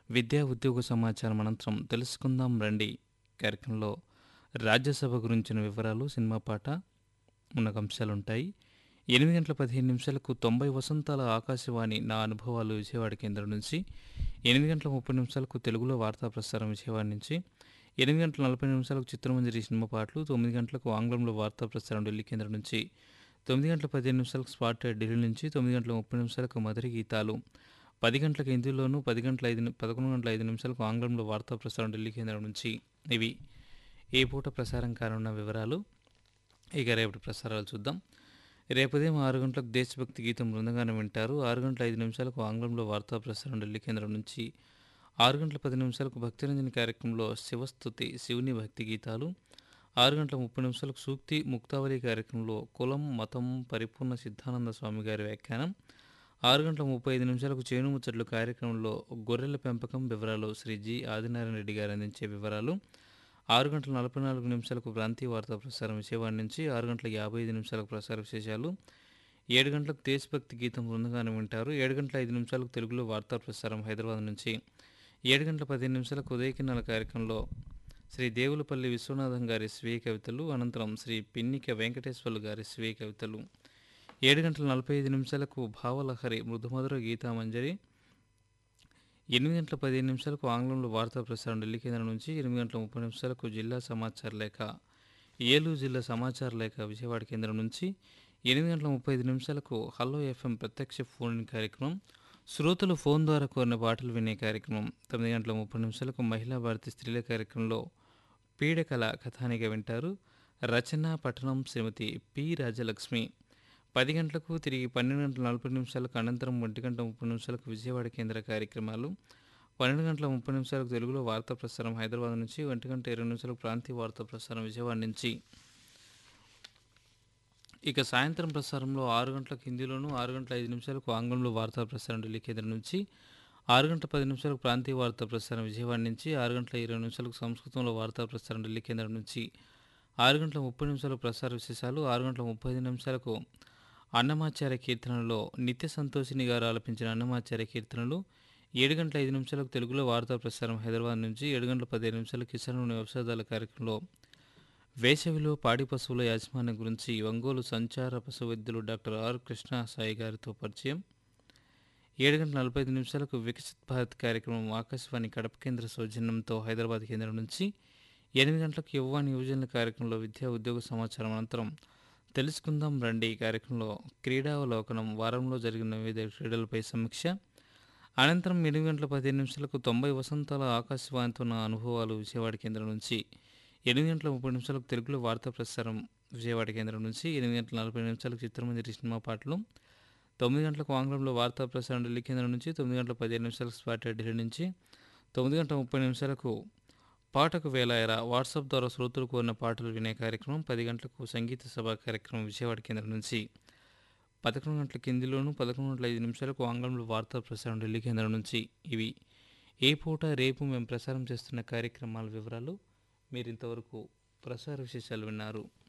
విద్యా ఉద్యోగ సమాచారం అనంతరం తెలుసుకుందాం రండి కార్యక్రమంలో రాజ్యసభ గురించిన వివరాలు సినిమా పాట మున్నగ అంశాలు ఉంటాయి ఎనిమిది గంటల పదిహేను నిమిషాలకు తొంభై వసంతాల ఆకాశవాణి నా అనుభవాలు విజయవాడ కేంద్రం నుంచి ఎనిమిది గంటల ముప్పై నిమిషాలకు తెలుగులో వార్తా ప్రసారం విజయవాడ నుంచి ఎనిమిది గంటల నలభై నిమిషాలకు చిత్రమంజరి సినిమా పాటలు తొమ్మిది గంటలకు ఆంగ్లంలో వార్తా ప్రసారం ఢిల్లీ కేంద్రం నుంచి తొమ్మిది గంటల పదిహేను నిమిషాలకు స్పాట్ ఢిల్లీ నుంచి తొమ్మిది గంటల ముప్పై నిమిషాలకు మధుర గీతాలు పది గంటలకు హిందీలోను పది గంటల ఐదు ని- పదకొండు గంటల ఐదు నిమిషాలకు ఆంగ్లంలో వార్తా ప్రసారం ఢిల్లీ కేంద్రం నుంచి ఇవి ఏ పూట ప్రసారం కానున్న వివరాలు ఇక రేపటి ప్రసారాలు చూద్దాం రేపు ఉదయం ఆరు గంటలకు దేశభక్తి గీతం బృందంగానం వింటారు ఆరు గంటల ఐదు నిమిషాలకు ఆంగ్లంలో వార్తా ప్రసారం ఢిల్లీ కేంద్రం నుంచి ఆరు గంటల పది నిమిషాలకు భక్తిరంజని కార్యక్రమంలో శివస్థుతి శివుని భక్తి గీతాలు ఆరు గంటల ముప్పై నిమిషాలకు సూక్తి ముక్తావళి కార్యక్రమంలో కులం మతం పరిపూర్ణ సిద్ధానంద స్వామి గారి వ్యాఖ్యానం ఆరు గంటల ముప్పై ఐదు నిమిషాలకు చేను ముచ్చట్లు కార్యక్రమంలో గొర్రెల పెంపకం వివరాలు శ్రీ జి ఆదినారాయణ రెడ్డి గారు అందించే వివరాలు ఆరు గంటల నలభై నాలుగు నిమిషాలకు ప్రాంతీయ వార్తా ప్రసారం విజయవాడ నుంచి ఆరు గంటల యాభై ఐదు నిమిషాలకు ప్రసార విశేషాలు ఏడు గంటలకు దేశభక్తి గీతం బృందగానం వింటారు ఏడు గంటల ఐదు నిమిషాలకు తెలుగులో వార్తా ప్రసారం హైదరాబాద్ నుంచి ఏడు గంటల పదిహేను నిమిషాలకు ఉదయకిన్నాల కార్యక్రమంలో శ్రీ దేవులపల్లి విశ్వనాథం గారి స్వీయ కవితలు అనంతరం శ్రీ పిన్నిక వెంకటేశ్వర్లు గారి స్వీయ కవితలు ఏడు గంటల నలభై ఐదు నిమిషాలకు భావలహరి మృదుమధుర గీతామంజరి ఎనిమిది గంటల పదిహేను నిమిషాలకు ఆంగ్లంలో వార్తా ప్రసారం ఢిల్లీ కేంద్రం నుంచి ఎనిమిది గంటల ముప్పై నిమిషాలకు జిల్లా సమాచార లేఖ ఏలూరు జిల్లా సమాచార లేఖ విజయవాడ కేంద్రం నుంచి ఎనిమిది గంటల ముప్పై ఐదు నిమిషాలకు హలో ఎఫ్ఎం ప్రత్యక్ష ఫోన్ ఇన్ కార్యక్రమం శ్రోతలు ఫోన్ ద్వారా కోరిన పాటలు వినే కార్యక్రమం తొమ్మిది గంటల ముప్పై నిమిషాలకు మహిళా భారతి స్త్రీల కార్యక్రమంలో పీడకల కథానిక వింటారు రచన పఠనం శ్రీమతి పి రాజలక్ష్మి పది గంటలకు తిరిగి పన్నెండు గంటల నలభై నిమిషాలకు అనంతరం ఒంటి గంట ముప్పై నిమిషాలకు విజయవాడ కేంద్ర కార్యక్రమాలు పన్నెండు గంటల ముప్పై నిమిషాలకు తెలుగులో వార్తా ప్రసారం హైదరాబాద్ నుంచి ఒంటి గంట ఇరవై నిమిషాలకు ప్రాంతీయ వార్తా ప్రసారం విజయవాడ నుంచి ఇక సాయంత్రం ప్రసారంలో ఆరు గంటలకు హిందీలోను ఆరు గంటల ఐదు నిమిషాలకు ఆంగ్లంలో వార్తా ప్రసారం ఢిల్లీ కేంద్రం నుంచి ఆరు గంటల పది నిమిషాలకు ప్రాంతీయ వార్తా ప్రసారం విజయవాడ నుంచి ఆరు గంటల ఇరవై నిమిషాలకు సంస్కృతంలో వార్తా ప్రసారం ఢిల్లీ కేంద్రం నుంచి ఆరు గంటల ముప్పై నిమిషాలకు ప్రసార విశేషాలు ఆరు గంటల ముప్పై ఐదు నిమిషాలకు అన్నమాచార్య కీర్తనలో నిత్య సంతోషిని గారు ఆలపించిన అన్నమాచార్య కీర్తనలు ఏడు గంటల ఐదు నిమిషాలకు తెలుగులో వార్తా ప్రసారం హైదరాబాద్ నుంచి ఏడు గంటల పదిహేను నిమిషాలకు కిసాన్ వ్యవసాయదాల కార్యక్రమంలో వేసవిలో పాడి పశువుల యాజమాన్యం గురించి ఒంగోలు సంచార పశు వైద్యులు డాక్టర్ ఆర్ కృష్ణ సాయి గారితో పరిచయం ఏడు గంటల నలభై ఐదు నిమిషాలకు వికసిత్ భారత్ కార్యక్రమం ఆకాశవాణి కడప కేంద్ర సౌజన్యంతో హైదరాబాద్ కేంద్రం నుంచి ఎనిమిది గంటలకు యువవాణి యువజనుల కార్యక్రమంలో విద్యా ఉద్యోగ సమాచారం అనంతరం తెలుసుకుందాం రండి ఈ కార్యక్రమంలో క్రీడావలోకనం వారంలో జరిగిన వివిధ క్రీడలపై సమీక్ష అనంతరం ఎనిమిది గంటల పదిహేను నిమిషాలకు తొంభై వసంతాల ఆకాశవాణితో నా అనుభవాలు విజయవాడ కేంద్రం నుంచి ఎనిమిది గంటల ముప్పై నిమిషాలకు తెలుగులో వార్తా ప్రసారం విజయవాడ కేంద్రం నుంచి ఎనిమిది గంటల నలభై నిమిషాలకు చిత్రమంజరి సినిమా పాటలు తొమ్మిది గంటలకు ఆంగ్లంలో వార్తా ప్రసారం ఢిల్లీ కేంద్రం నుంచి తొమ్మిది గంటల పదిహేను నిమిషాలకు స్పాట్ ఢిల్లీ నుంచి తొమ్మిది గంటల ముప్పై నిమిషాలకు పాటకు వేలాయరా వాట్సాప్ ద్వారా శ్రోతలు కోరిన పాటలు వినే కార్యక్రమం పది గంటలకు సంగీత సభ కార్యక్రమం విజయవాడ కేంద్రం నుంచి పదకొండు గంటల కిందిలోను పదకొండు గంటల ఐదు నిమిషాలకు ఆంగ్లంలో వార్తా ప్రసారం ఢిల్లీ కేంద్రం నుంచి ఇవి ఏ పూట రేపు మేము ప్రసారం చేస్తున్న కార్యక్రమాల వివరాలు మీరు ఇంతవరకు ప్రసార విశేషాలు విన్నారు